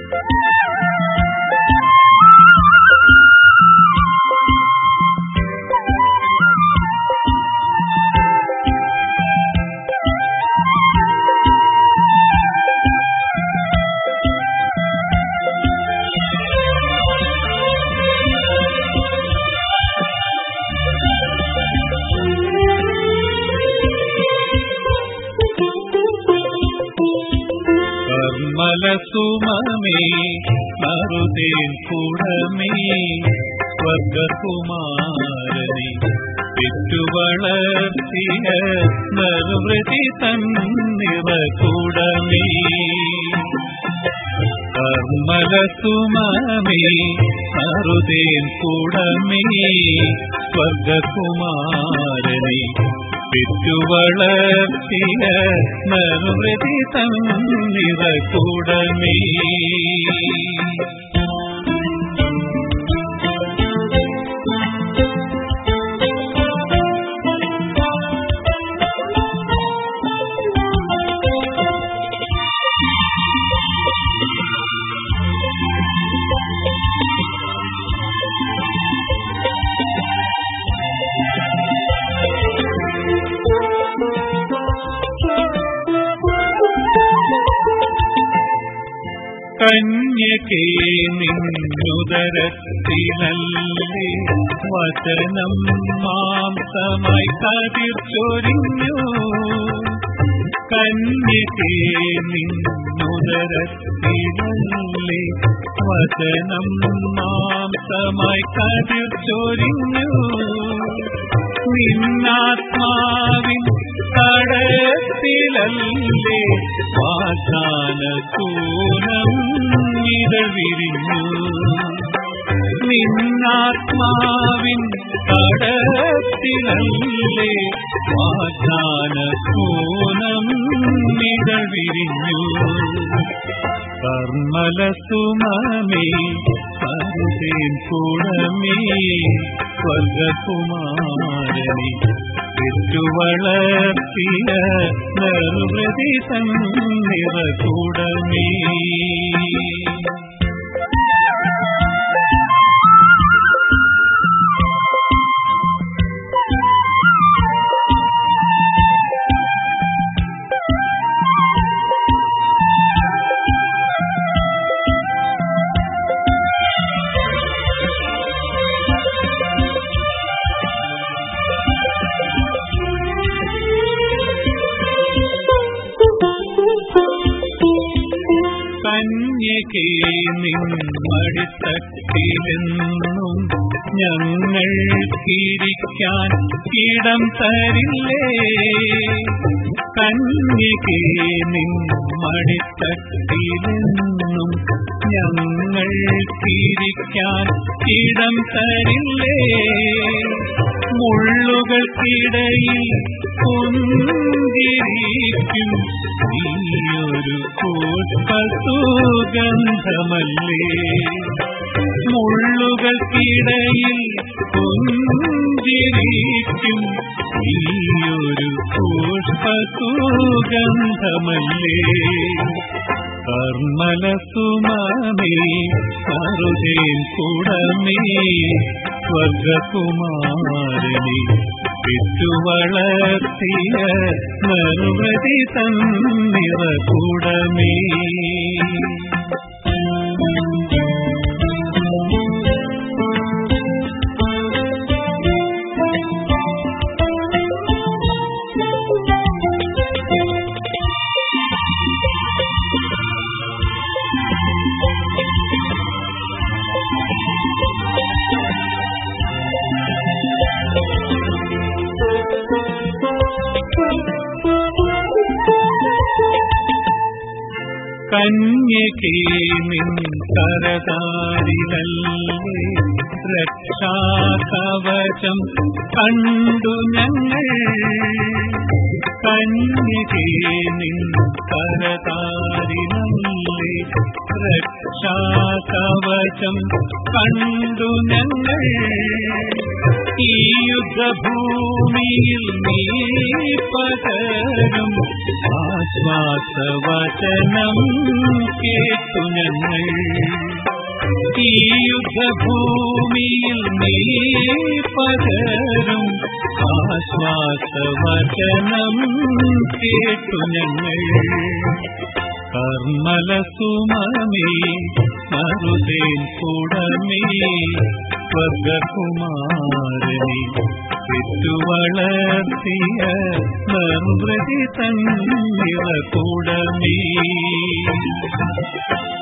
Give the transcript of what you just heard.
കർമ്മലസുമമേ മറുതേൻ കുടമേ സ്വർഗകുമാരനെ പെറ്റുവളർത്തിയ നിർവൃതി തന്നിറകുടമേ കർമ്മലസുമമേ മറുതേൻ കുടമേ സ്വർഗകുമാരനെ പെറ്റുവളർത്തിയ നിർവൃതി തന്നിറകുടമേ കന്യകേ നിന്നുദരത്തിലല്ലേ വചനം മാംസമായി കതിർ ചൊരിഞ്ഞു കന്യകേ നിന്നുദരത്തിലല്ലേ വചനം മാംസമായി കതിർ ചൊരിഞ്ഞു നിന്നാത്മാവിൻ കടത്തിലല്ലേ വാഗ്ദാന കൂനം ഇതൾ വിരിഞ്ഞു നിന്നാത്മാവിൻ കടത്തിലല്ലേ വാഗ്ദാന കൂനം ഇതൾ വിരിഞ്ഞു കർമ്മലസുമമേ കരുതേൻ കുടമേ സ്വർഗകുമാരനെ പെറ്റുവളർത്തിയ നിർവൃതി തന്നിറകൂടമേ കന്യകേ നിൻമടിത്തട്ടിലെന്നും ഞങ്ങൾ ഇരിക്കാൻ ഇടം തരില്ലേ കന്യകേ നിൻമടിത്തട്ടിലെന്നും ഞങ്ങൾ ഇരിക്കാൻ ഇടം തരില്ലേ മുള്ളുകൾക്കിടയിൽ കുന്തിരിക്കും നീയൊരു പുഷ്പസുഗന്ധമല്ലേ മുള്ളുകൾക്കിടയിൽ കുന്തിരിക്കും നീയൊരു പുഷ്പസുഗന്ധമല്ലേ കർമ്മലസുമമേ കരുതേൻ കുടമേ സ്വർഗകുമാരനെ പെറ്റുവളർത്തിയ നിർവൃതി തന്നിറകൂടമേ കന്യകേ നിൻ കരതാരിലല്ലേ രക്ഷാകവചം കണ്ടു ഞങ്ങൾ കന്യകേ നിൻ കരതാരിനല്ലേ രക്ഷാകവചം കണ്ടു ഞങ്ങൾ ഈ യുദ്ധഭൂമിയിൽ നീ പകരും ആശ്വാസവചനം കേട്ടു ഞങ്ങൾ ഈ യുദ്ധഭൂമിയിൽ നീ പകരും ആശ്വാസവചനം കേട്ടു ഞങ്ങൾ കർമ്മലസുമമേ മറുതേൻ കുടമേ സ്വർഗകുമാരനെ പെറ്റുവളർത്തിയ നിർവൃതി തന്നിറ കുടമേ